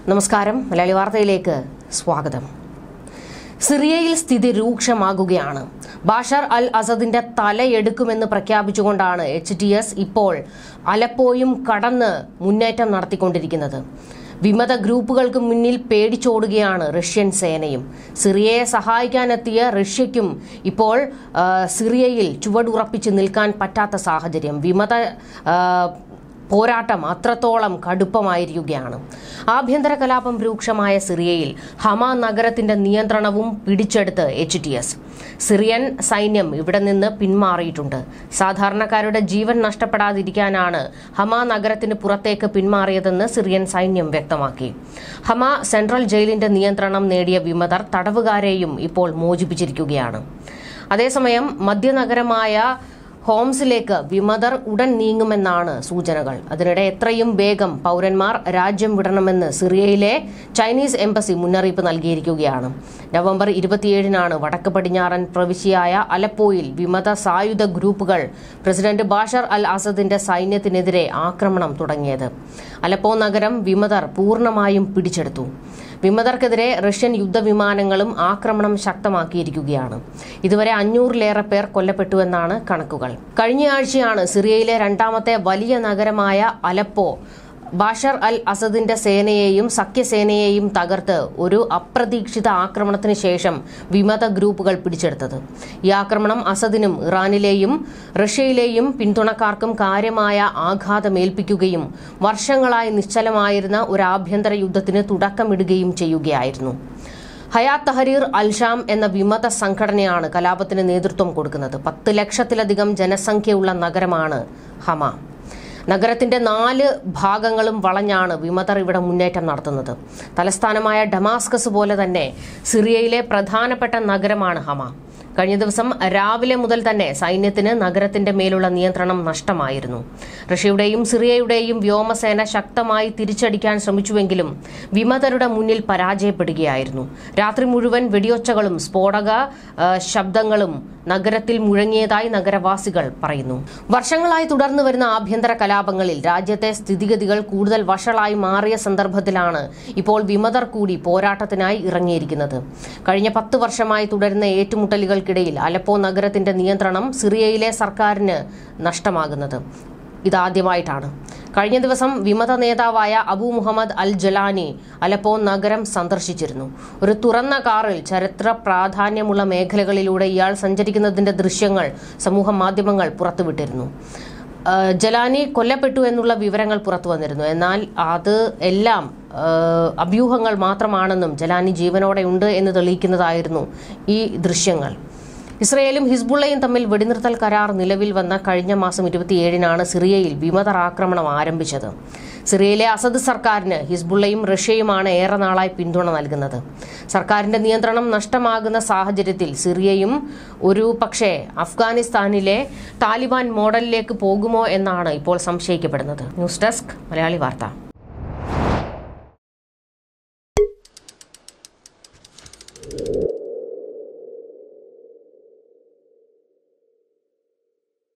നമസ്കാരം മലയാളി വാർത്തയിലേക്ക് സ്വാഗതം സിറിയയിൽ സ്ഥിതി രൂക്ഷമാകുകയാണ് ബാഷർ അൽ അസദിന്റെ തലയെടുക്കുമെന്ന് പ്രഖ്യാപിച്ചുകൊണ്ടാണ് എച്ച് ടി എസ് ഇപ്പോൾ അലപ്പോയും കടന്ന് മുന്നേറ്റം നടത്തിക്കൊണ്ടിരിക്കുന്നത് വിമത ഗ്രൂപ്പുകൾക്ക് മുന്നിൽ പേടിച്ചോടുകയാണ് റഷ്യൻ സേനയും സിറിയയെ സഹായിക്കാനെത്തിയ റഷ്യയ്ക്കും ഇപ്പോൾ ആ, സിറിയയിൽ ചുവടുറപ്പിച്ച് നിൽക്കാൻ പറ്റാത്ത സാഹചര്യം വിമത ആ, പോരാട്ടം അത്രത്തോളം കടുപ്പമായിരിക്കുകയാണ് ആഭ്യന്തര കലാപം രൂക്ഷമായ സിറിയയിൽ ഹമ നഗരത്തിന്റെ നിയന്ത്രണവും പിടിച്ചെടുത്ത് എച്ച് ടി എസ് സിറിയൻ സൈന്യം ഇവിടെ നിന്ന് പിന്മാറിയിട്ടുണ്ട് സാധാരണക്കാരുടെ ജീവൻ നഷ്ടപ്പെടാതിരിക്കാനാണ് ഹമ നഗരത്തിന് പുറത്തേക്ക് പിന്മാറിയതെന്ന് സിറിയൻ സൈന്യം വ്യക്തമാക്കി ഹമ സെൻട്രൽ ജയിലിന്റെ നിയന്ത്രണം നേടിയ വിമതർ തടവുകാരെയും ഇപ്പോൾ മോചിപ്പിച്ചിരിക്കുകയാണ് അതേസമയം മധ്യനഗരമായ ഹോംസിലേക്ക് വിമതർ ഉടൻ നീങ്ങുമെന്നാണ് സൂചനകൾ അതിനിടെ എത്രയും വേഗം പൗരന്മാർ രാജ്യം വിടണമെന്ന് സിറിയയിലെ ചൈനീസ് എംബസി മുന്നറിയിപ്പ് നൽകിയിരിക്കുകയാണ് നവംബർ ഇരുപത്തിയേഴിനാണ് വടക്ക് പടിഞ്ഞാറൻ പ്രവിശ്യയായ അലപ്പോയിൽ വിമത സായുധ ഗ്രൂപ്പുകൾ പ്രസിഡന്റ് ബാഷർ അൽ അസദിന്റെ സൈന്യത്തിനെതിരെ ആക്രമണം തുടങ്ങിയത് അലപ്പോ നഗരം വിമതർ പൂർണ്ണമായും പിടിച്ചെടുത്തു വിമതർക്കെതിരെ റഷ്യൻ യുദ്ധവിമാനങ്ങളും ആക്രമണം ശക്തമാക്കിയിരിക്കുകയാണ് ഇതുവരെ അഞ്ഞൂറിലേറെ പേർ കൊല്ലപ്പെട്ടുവെന്നാണ് കണക്കുകൾ കഴിഞ്ഞയാഴ്ചയാണ് സിറിയയിലെ രണ്ടാമത്തെ വലിയ നഗരമായ അലപ്പോ ബാഷർ അൽ അസദിന്റെ സേനയെയും സഖ്യസേനയെയും തകർത്ത് ഒരു അപ്രതീക്ഷിത ആക്രമണത്തിന് ശേഷം വിമത ഗ്രൂപ്പുകൾ പിടിച്ചെടുത്തത് ഈ ആക്രമണം അസദിനും ഇറാനിലെയും റഷ്യയിലെയും പിന്തുണക്കാർക്കും കാര്യമായ ആഘാതമേൽപ്പിക്കുകയും വർഷങ്ങളായി നിശ്ചലമായിരുന്ന ഒരു ആഭ്യന്തര യുദ്ധത്തിന് തുടക്കമിടുകയും ചെയ്യുകയായിരുന്നു ഹയാത്ത് തഹരീർ അൽഷാം എന്ന വിമത സംഘടനയാണ് കലാപത്തിന് നേതൃത്വം കൊടുക്കുന്നത് പത്ത് ലക്ഷത്തിലധികം ജനസംഖ്യയുള്ള നഗരമാണ് ഹമ നഗരത്തിന്റെ നാല് ഭാഗങ്ങളും വളഞ്ഞാണ് വിമതർ ഇവിടെ മുന്നേറ്റം നടത്തുന്നത് തലസ്ഥാനമായ ഡമാസ്കസ് പോലെ തന്നെ സിറിയയിലെ പ്രധാനപ്പെട്ട നഗരമാണ് ഹമ കഴിഞ്ഞ ദിവസം രാവിലെ മുതൽ തന്നെ സൈന്യത്തിന് നഗരത്തിന്റെ മേലുള്ള നിയന്ത്രണം നഷ്ടമായിരുന്നു റഷ്യയുടെയും സിറിയയുടെയും വ്യോമസേന ശക്തമായി തിരിച്ചടിക്കാൻ ശ്രമിച്ചുവെങ്കിലും വിമതരുടെ മുന്നിൽ പരാജയപ്പെടുകയായിരുന്നു രാത്രി മുഴുവൻ വെടിയൊച്ചകളും സ്ഫോടക ആ, ശബ്ദങ്ങളും നഗരത്തിൽ മുഴങ്ങിയതായി നഗരവാസികൾ പറയുന്നു വർഷങ്ങളായി തുടർന്നു വരുന്ന ആഭ്യന്തര കലാപങ്ങളിൽ രാജ്യത്തെ സ്ഥിതിഗതികൾ കൂടുതൽ വഷളായി മാറിയ സന്ദർഭത്തിലാണ് ഇപ്പോൾ വിമതർ കൂടി പോരാട്ടത്തിനായി ഇറങ്ങിയിരിക്കുന്നത് കഴിഞ്ഞ പത്ത് വർഷമായി തുടരുന്ന ഏറ്റുമുട്ടലുകൾക്കിടയിൽ അലപ്പോ നഗരത്തിന്റെ നിയന്ത്രണം സിറിയയിലെ സർക്കാരിന് നഷ്ടമാകുന്നത് ഇതാദ്യമായിട്ടാണ് കഴിഞ്ഞ ദിവസം വിമത നേതാവായ Abu Muhammad al Jolani Aleppo നഗരം സന്ദർശിച്ചിരുന്നു ഒരു തുറന്ന കാറിൽ ചരിത്ര പ്രാധാന്യമുള്ള മേഖലകളിലൂടെ ഇയാൾ സഞ്ചരിക്കുന്നതിന്റെ ദൃശ്യങ്ങൾ സമൂഹ മാധ്യമങ്ങൾ പുറത്തുവിട്ടിരുന്നു ആ, ജലാനി കൊല്ലപ്പെട്ടു എന്നുള്ള വിവരങ്ങൾ പുറത്തു വന്നിരുന്നു എന്നാൽ അത് എല്ലാം ആ, അഭ്യൂഹങ്ങൾ മാത്രമാണെന്നും ജലാനി ജീവനോടെ ഉണ്ട് എന്ന് തെളിയിക്കുന്നതായിരുന്നു ഈ ദൃശ്യങ്ങൾ ഇസ്രയേലും ഹിസ്ബുള്ളയും തമ്മിൽ വെടിനിർത്തൽ കരാർ നിലവിൽ വന്ന കഴിഞ്ഞ മാസം ഇരുപത്തിയേഴിനാണ് സിറിയയിൽ വിമതർ ആക്രമണം ആരംഭിച്ചത് സിറിയയിലെ അസദ് സർക്കാരിന് ഹിസ്ബുള്ളയും റഷ്യയുമാണ് ഏറെ നാളായി പിന്തുണ നൽകുന്നത് സർക്കാരിന്റെ നിയന്ത്രണം നഷ്ടമാകുന്ന സാഹചര്യത്തിൽ സിറിയയും ഒരു പക്ഷേ അഫ്ഗാനിസ്ഥാനിലെ താലിബാൻ മോഡലിലേക്ക് പോകുമോ എന്നാണ് ഇപ്പോൾ സംശയിക്കപ്പെടുന്നത് ന്യൂസ് ഡെസ്ക് മലയാളി വാർത്ത